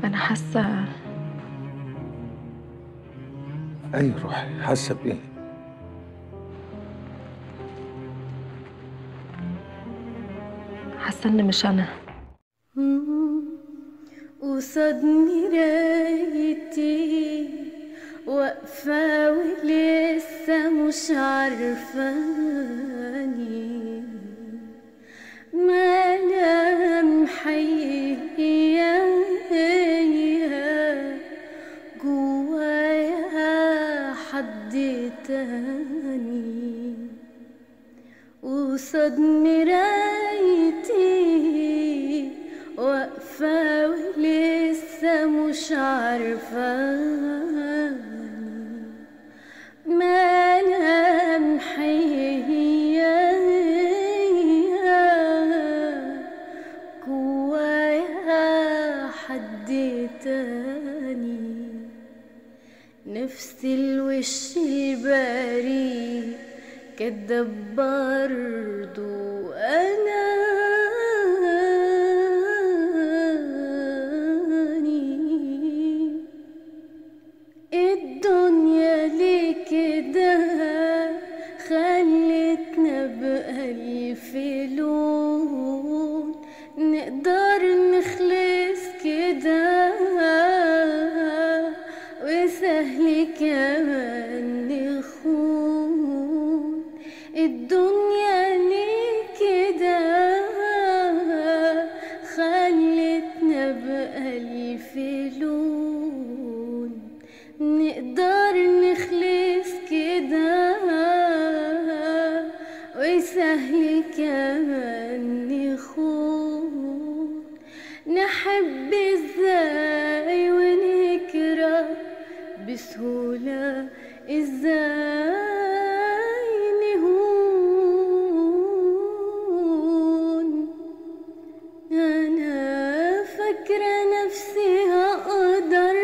انا حاسه اي روحي حاسه بايه حاسه ان مش انا قصاد مرايتي واقفة ولسه مش عارفاني ملامحي هي هي جوايا حد تاني قصاد مرايتي واقفة ولسه مش عارفاني ملامحي هي هي جوايا حد تاني نفس الوش البريء كدب برضو أناني الدنيا ليه كده خلتنا بألف لون نقدر نخلص كده وسهل كمان نخون الدنيا ليه كده خلتنا بألف لون نقدر نخلص كده وسهل كمان نخون نحب ازاي ونكره بسهولة ازاي نهون انا فاكرة نفسي هقدر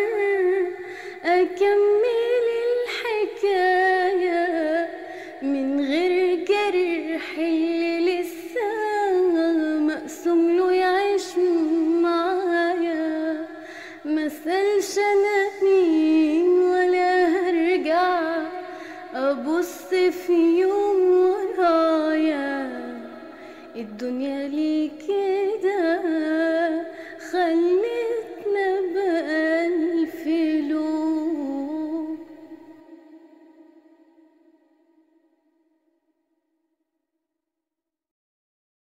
اكمل الحكاية من غير جرح اللي لسه مقسوم له يعيش معايا مسألش انا مين ولا هرجع ابص في يوم ورايا الدنيا ليك